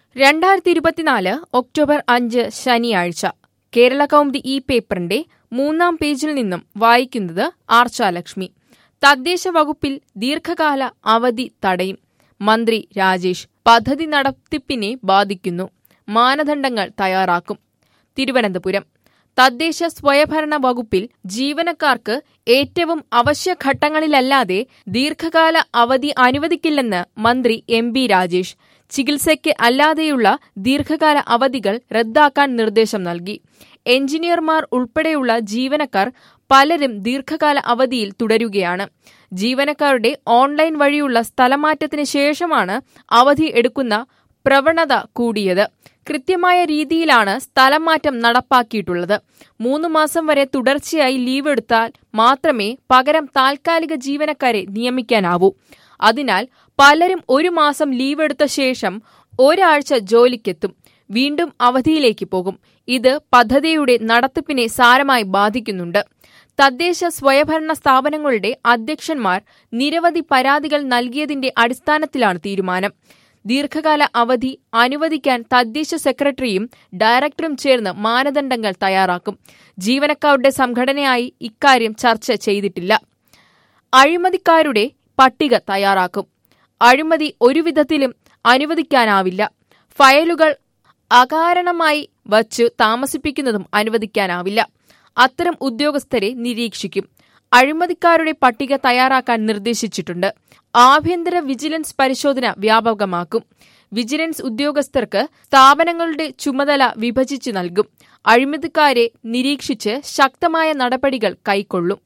രണ്ടായിരത്തി ഇരുപത്തിനാല് ഒക്ടോബർ അഞ്ച് ശനിയാഴ്ച കേരള കൗമുദി ഈ പേപ്പറിന്റെ മൂന്നാം പേജിൽ നിന്നും വായിക്കുന്നത് ആർച്ചാലക്ഷ്മി തദ്ദേശ വകുപ്പിൽ ദീർഘകാല അവധി തടയും മന്ത്രി രാജേഷ് പദ്ധതി നടത്തിപ്പിനെ ബാധിക്കുന്നു മാനദണ്ഡങ്ങൾ തയ്യാറാക്കും തിരുവനന്തപുരം തദ്ദേശ സ്വയംഭരണ വകുപ്പിൽ ജീവനക്കാർക്ക് ഏറ്റവും അവശ്യഘട്ടങ്ങളിലല്ലാതെ ദീർഘകാല അവധി അനുവദിക്കില്ലെന്ന് മന്ത്രി എം ബി രാജേഷ് ചികിത്സയ്ക്ക് അല്ലാതെയുള്ള ദീർഘകാല അവധികൾ റദ്ദാക്കാൻ നിർദ്ദേശം നൽകി എഞ്ചിനീയർമാർ ഉൾപ്പെടെയുള്ള ജീവനക്കാർ പലരും ദീർഘകാല അവധിയിൽ തുടരുകയാണ് ജീവനക്കാരുടെ ഓൺലൈൻ വഴിയുള്ള സ്ഥലമാറ്റത്തിന് ശേഷമാണ് അവധി എടുക്കുന്ന പ്രവണത കൂടിയത് കൃത്യമായ രീതിയിലാണ് സ്ഥലം മാറ്റം നടപ്പാക്കിയിട്ടുള്ളത് മൂന്ന് മാസം വരെ തുടർച്ചയായി ലീവ് എടുത്താൽ മാത്രമേ പകരം താൽക്കാലിക ജീവനക്കാരെ നിയമിക്കാനാവൂ അതിനാൽ പലരും ഒരു മാസം ലീവ് എടുത്ത ശേഷം ഒരാഴ്ച ജോലിക്കെത്തും വീണ്ടും അവധിയിലേക്ക് പോകും ഇത് പദ്ധതിയുടെ നടത്തിപ്പിനെ സാരമായി ബാധിക്കുന്നുണ്ട് തദ്ദേശ സ്വയംഭരണ സ്ഥാപനങ്ങളുടെ അധ്യക്ഷന്മാർ നിരവധി പരാതികൾ നൽകിയതിന്റെ അടിസ്ഥാനത്തിലാണ് തീരുമാനം ദീർഘകാല അവധി അനുവദിക്കാൻ തദ്ദേശ സെക്രട്ടറിയും ഡയറക്ടറും ചേർന്ന് മാനദണ്ഡങ്ങൾ തയ്യാറാക്കും ജീവനക്കാരുടെ സംഘടനയായി ഇക്കാര്യം ചർച്ച ചെയ്തിട്ടില്ല അഴിമതിക്കാരുടെ പട്ടിക തയ്യാറാക്കും അഴിമതി ഒരുവിധത്തിലും അനുവദിക്കാനാവില്ല ഫയലുകൾ അകാരണമായി വച്ചു താമസിപ്പിക്കുന്നതും അനുവദിക്കാനാവില്ല അത്തരം ഉദ്യോഗസ്ഥരെ നിരീക്ഷിക്കും അഴിമതിക്കാരുടെ പട്ടിക തയ്യാറാക്കാൻ നിർദ്ദേശിച്ചിട്ടുണ്ട് ആഭ്യന്തര വിജിലൻസ് പരിശോധന വ്യാപകമാക്കും വിജിലൻസ് ഉദ്യോഗസ്ഥർക്ക് സ്ഥാപനങ്ങളുടെ ചുമതല വിഭജിച്ചു നൽകും അഴിമതിക്കാരെ നിരീക്ഷിച്ച് ശക്തമായ നടപടികൾ കൈക്കൊള്ളും